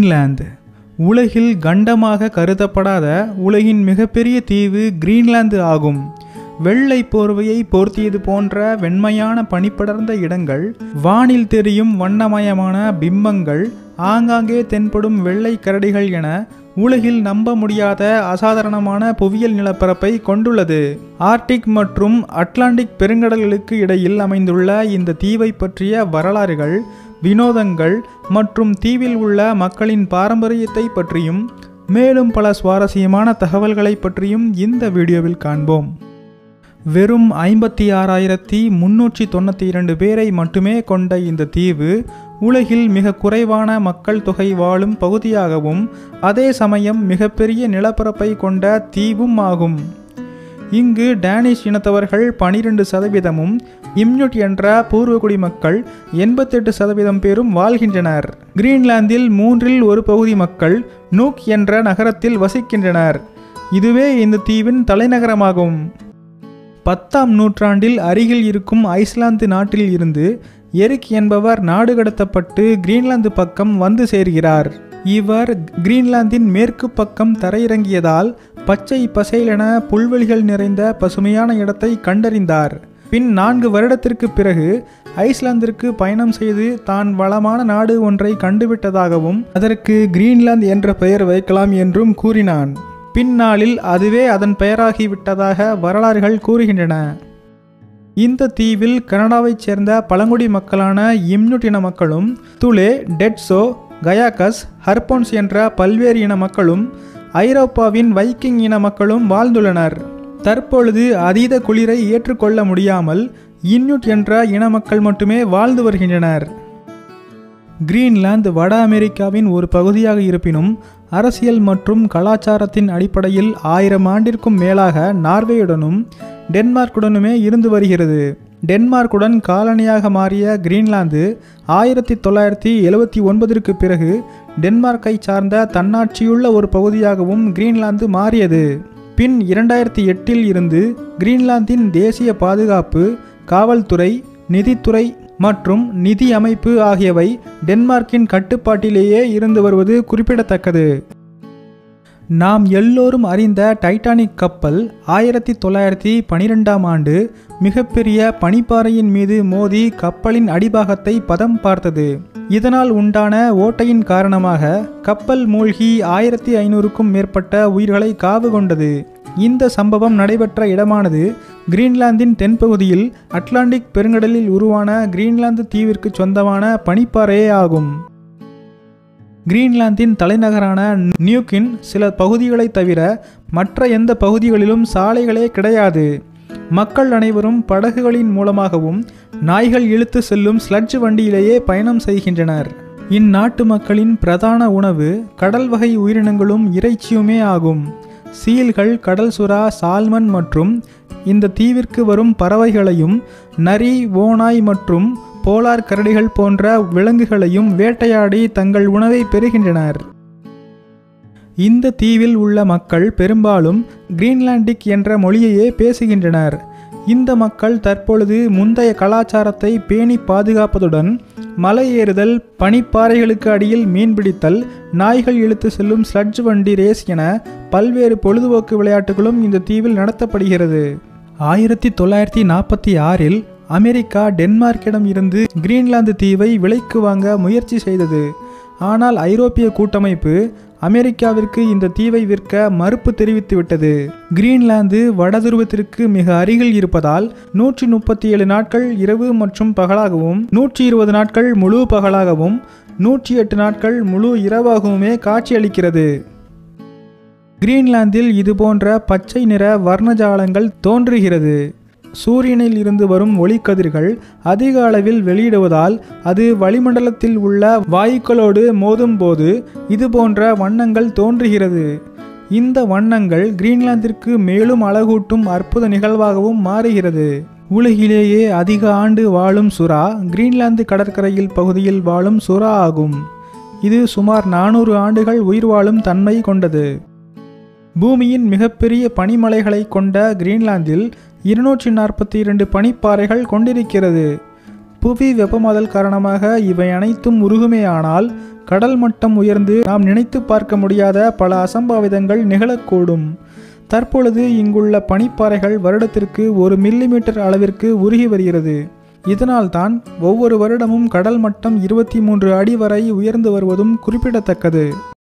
Greenland உலகில் கண்டமாக கருதப்படாத உலகின் மிகப்பெரிய தீவு கிரீன்லாந்து ஆகும் வெள்ளை போர்வையை போர்த்தியது போன்ற வெண்மையான பனிப்படர்ந்த இடங்கள் வானில் தெரியும் வண்ணமயமான பிம்பங்கள் ஆங்காங்கே தென்படும் வெள்ளை கரடிகள் என உலகில் நம்ப முடியாத அசாதாரணமான புவியியல் நிலப்பரப்பை கொண்டுள்ளது ஆர்டிக் மற்றும் அட்லாண்டிக் பெருங்கடல்களுக்கு இடையில் அமைந்துள்ள இந்த தீவை பற்றிய வரலாறுகள் வினோதங்கள் மற்றும் தீவில் உள்ள மக்களின் பாரம்பரியத்தை பற்றியும் மேலும் பல சுவாரஸ்யமான தகவல்களை பற்றியும் இந்த வீடியோவில் காண்போம் வெறும் ஐம்பத்தி ஆறாயிரத்தி முன்னூற்றி தொண்ணூற்றி இரண்டு பேரை மட்டுமே கொண்ட இந்த தீவு உலகில் மிக குறைவான மக்கள் தொகை வாழும் பகுதியாகவும் அதே சமயம் மிகப்பெரிய நிலப்பரப்பை கொண்ட தீவும் ஆகும் இங்கு டேனிஷ் இனத்தவர்கள் பனிரெண்டு சதவீதமும் இம்யூட் என்ற பூர்வகுடி மக்கள் எண்பத்தெட்டு சதவீதம் பேரும் வாழ்கின்றனர் கிரீன்லாந்தில் மூன்றில் ஒரு பகுதி மக்கள் நூக் என்ற நகரத்தில் வசிக்கின்றனர் இதுவே இந்த தீவின் தலைநகரமாகும் பத்தாம் நூற்றாண்டில் அருகில் இருக்கும் ஐஸ்லாந்து நாட்டில் இருந்து எரிக் என்பவர் நாடு கடத்தப்பட்டு கிரீன்லாந்து பக்கம் வந்து சேர்கிறார் இவர் கிரீன்லாந்தின் மேற்கு பக்கம் தரையிறங்கியதால் பச்சை பசேலென புல்வெளிகள் நிறைந்த பசுமையான இடத்தை கண்டறிந்தார் பின் நான்கு வருடத்திற்கு பிறகு ஐஸ்லாந்திற்கு பயணம் செய்து தான் வளமான நாடு ஒன்றை கண்டுவிட்டதாகவும் அதற்கு கிரீன்லாந்து என்ற பெயர் வைக்கலாம் என்றும் கூறினான் பின்னாளில் அதுவே அதன் பெயராகிவிட்டதாக வரலாறுகள் கூறுகின்றன இந்த தீவில் கனடாவைச் சேர்ந்த பழங்குடி மக்களான இம்னுட் இன மக்களும் துலே டெட்ஸோ கயாக்கஸ் ஹர்போன்ஸ் என்ற பல்வேறு இன மக்களும் ஐரோப்பாவின் வைக்கிங் இன மக்களும் வாழ்ந்துள்ளனர் தற்பொழுது அதீத குளிரை ஏற்றுக்கொள்ள முடியாமல் இன்யுட் என்ற இன மக்கள் மட்டுமே வாழ்ந்து வருகின்றனர் கிரீன்லாந்து வட அமெரிக்காவின் ஒரு பகுதியாக இருப்பினும் அரசியல் மற்றும் கலாச்சாரத்தின் அடிப்படையில் ஆயிரம் ஆண்டிற்கும் மேலாக நார்வேயுடனும் டென்மார்க்குடனுமே இருந்து வருகிறது டென்மார்க்குடன் காலனியாக மாறிய கிரீன்லாந்து ஆயிரத்தி தொள்ளாயிரத்தி எழுவத்தி ஒன்பதிற்கு பிறகு டென்மார்க்கை சார்ந்த தன்னாட்சியுள்ள ஒரு பகுதியாகவும் கிரீன்லாந்து மாறியது பின் இரண்டாயிரத்தி எட்டில் இருந்து கிரீன்லாந்தின் தேசிய பாதுகாப்பு காவல்துறை நிதித்துறை மற்றும் நிதி அமைப்பு ஆகியவை டென்மார்க்கின் கட்டுப்பாட்டிலேயே இருந்து வருவது குறிப்பிடத்தக்கது நாம் எல்லோரும் அறிந்த டைட்டானிக் கப்பல் ஆயிரத்தி தொள்ளாயிரத்தி பனிரெண்டாம் ஆண்டு மிகப்பெரிய பனிப்பாறையின் மீது மோதி கப்பலின் அடிபாகத்தை பதம் பார்த்தது இதனால் உண்டான ஓட்டையின் காரணமாக கப்பல் மூழ்கி ஆயிரத்தி ஐநூறுக்கும் மேற்பட்ட உயிர்களை காவு கொண்டது இந்த சம்பவம் நடைபெற்ற இடமானது கிரீன்லாந்தின் தென்பகுதியில் அட்லாண்டிக் பெருங்கடலில் உருவான கிரீன்லாந்து தீவிற்கு சொந்தமான பனிப்பாறையே ஆகும் கிரீன்லாந்தின் தலைநகரான நியூக்கின் சில பகுதிகளை தவிர மற்ற எந்த பகுதிகளிலும் சாலைகளே கிடையாது மக்கள் அனைவரும் படகுகளின் மூலமாகவும் நாய்கள் இழுத்து செல்லும் ஸ்லட்ஜ் வண்டியிலேயே பயணம் செய்கின்றனர் இந்நாட்டு மக்களின் பிரதான உணவு கடல் வகை உயிரினங்களும் இறைச்சியுமே ஆகும் சீல்கள் கடல் சுறா சால்மன் மற்றும் இந்த தீவிற்கு வரும் பறவைகளையும் நரி ஓநாய் மற்றும் போலார் கரடிகள் போன்ற விலங்குகளையும் வேட்டையாடி தங்கள் உணவை பெறுகின்றனர் இந்த தீவில் உள்ள மக்கள் பெரும்பாலும் கிரீன்லாண்டிக் என்ற மொழியையே பேசுகின்றனர் இந்த மக்கள் தற்பொழுது முந்தைய கலாச்சாரத்தை பேணி பாதுகாப்பதுடன் மலை ஏறுதல் பனிப்பாறைகளுக்கு அடியில் மீன்பிடித்தல் நாய்கள் இழுத்து செல்லும் ஸ்லட்ஜ் வண்டி ரேஸ் என பல்வேறு பொழுதுபோக்கு விளையாட்டுகளும் இந்த தீவில் நடத்தப்படுகிறது ஆயிரத்தி தொள்ளாயிரத்தி நாற்பத்தி ஆறில் அமெரிக்கா டென்மார்க்கிடம் இருந்து கிரீன்லாந்து தீவை விலைக்கு வாங்க முயற்சி செய்தது ஆனால் ஐரோப்பிய கூட்டமைப்பு அமெரிக்காவிற்கு இந்த தீவை விற்க மறுப்பு தெரிவித்துவிட்டது கிரீன்லாந்து வடதுருவத்திற்கு மிக அருகில் இருப்பதால் நூற்றி முப்பத்தி ஏழு நாட்கள் இரவு மற்றும் பகலாகவும் நூற்றி இருபது நாட்கள் முழு பகலாகவும் நூற்றி எட்டு நாட்கள் முழு இரவாகவுமே காட்சியளிக்கிறது கிரீன்லாந்தில் இதுபோன்ற பச்சை நிற வர்ணஜாலங்கள் தோன்றுகிறது சூரியனில் இருந்து வரும் ஒளிக்கதிர்கள் அதிக அளவில் வெளியிடுவதால் அது வளிமண்டலத்தில் உள்ள வாயுக்களோடு மோதும் போது இது போன்ற வண்ணங்கள் தோன்றுகிறது இந்த வண்ணங்கள் கிரீன்லாந்திற்கு மேலும் அழகூட்டும் அற்புத நிகழ்வாகவும் மாறுகிறது உலகிலேயே அதிக ஆண்டு வாழும் சுறா கிரீன்லாந்து கடற்கரையில் பகுதியில் வாழும் சுறா ஆகும் இது சுமார் நானூறு ஆண்டுகள் உயிர் வாழும் தன்மை கொண்டது பூமியின் மிகப்பெரிய பனிமலைகளை கொண்ட கிரீன்லாந்தில் இருநூற்றி நாற்பத்தி இரண்டு பனிப்பாறைகள் கொண்டிருக்கிறது புவி வெப்பமாதல் காரணமாக இவை அனைத்தும் உருகுமேயானால் கடல் மட்டம் உயர்ந்து நாம் நினைத்து பார்க்க முடியாத பல அசம்பாவிதங்கள் நிகழக்கூடும் தற்பொழுது இங்குள்ள பனிப்பாறைகள் வருடத்திற்கு ஒரு மில்லிமீட்டர் அளவிற்கு உருகி வருகிறது இதனால்தான் ஒவ்வொரு வருடமும் கடல் மட்டம் இருபத்தி மூன்று அடி வரை உயர்ந்து வருவதும் குறிப்பிடத்தக்கது